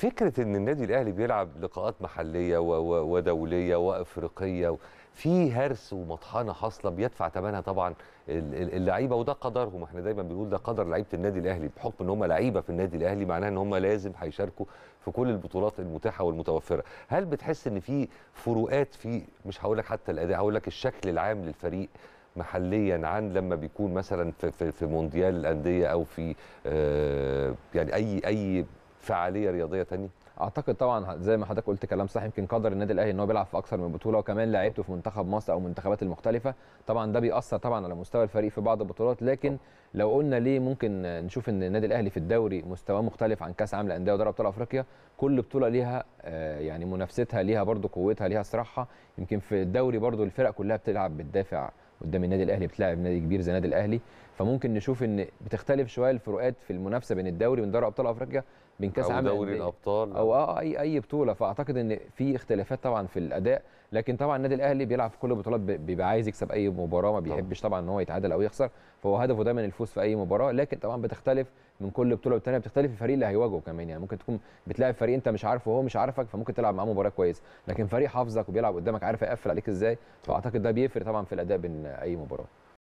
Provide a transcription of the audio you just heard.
فكره ان النادي الاهلي بيلعب لقاءات محليه و- و- ودوليه وافريقيه و- في هرس ومطحنه حاصله بيدفع ثمنها طبعا ال- ال- اللعيبه وده قدرهم احنا دايما بنقول ده قدر لعيبه النادي الاهلي بحكم ان هم لعيبه في النادي الاهلي معناها ان هم لازم هيشاركوا في كل البطولات المتاحه والمتوفره هل بتحس ان في فروقات في مش هقول لك حتى الاداء هقول لك الشكل العام للفريق محليا عن لما بيكون مثلا في في, في مونديال الانديه او في آه يعني اي اي فعاليه رياضيه تانية اعتقد طبعا زي ما حضرتك قلت كلام صح يمكن قدر النادي الاهلي ان هو بيلعب في اكثر من بطوله وكمان لعيبته في منتخب مصر او المنتخبات المختلفه طبعا ده بيأثر طبعا على مستوى الفريق في بعض البطولات لكن لو قلنا ليه ممكن نشوف ان النادي الاهلي في الدوري مستواه مختلف عن كاس عالم الانديه ودوري ابطال افريقيا كل بطوله ليها آه، يعني منافستها ليها برضو قوتها ليها صراحه يمكن في الدوري برضو الفرق كلها بتلعب بتدافع قدام النادي الاهلي بتلاعب نادي كبير زي النادي الاهلي فممكن نشوف ان بتختلف شويه الفروقات في المنافسه بين الدوري وبين دوري ابطال افريقيا بين كاس او عالم دوري الأندية. الابطال او اه اي اي بطوله فاعتقد ان في اختلافات طبعا في الاداء لكن طبعا النادي الاهلي بيلعب في كل البطولات ب- بيبقى عايز يكسب اي مباراه ما بيحبش طبعا ان هو يتعادل او يخسر فهو هدفه دايما الفوز في اي مباراه لكن طبعا بتختلف من كل بطوله والتانيه بتختلف الفريق اللي هيواجهه كمان يعني ممكن تكون بتلاعب فريق انت مش عارفه وهو مش عارفك فممكن تلعب معاه مباراه كويسه لكن فريق حافظك وبيلعب قدامك عارف يقفل عليك ازاي فاعتقد ده بيفرق طبعا في الاداء بين اي مباراه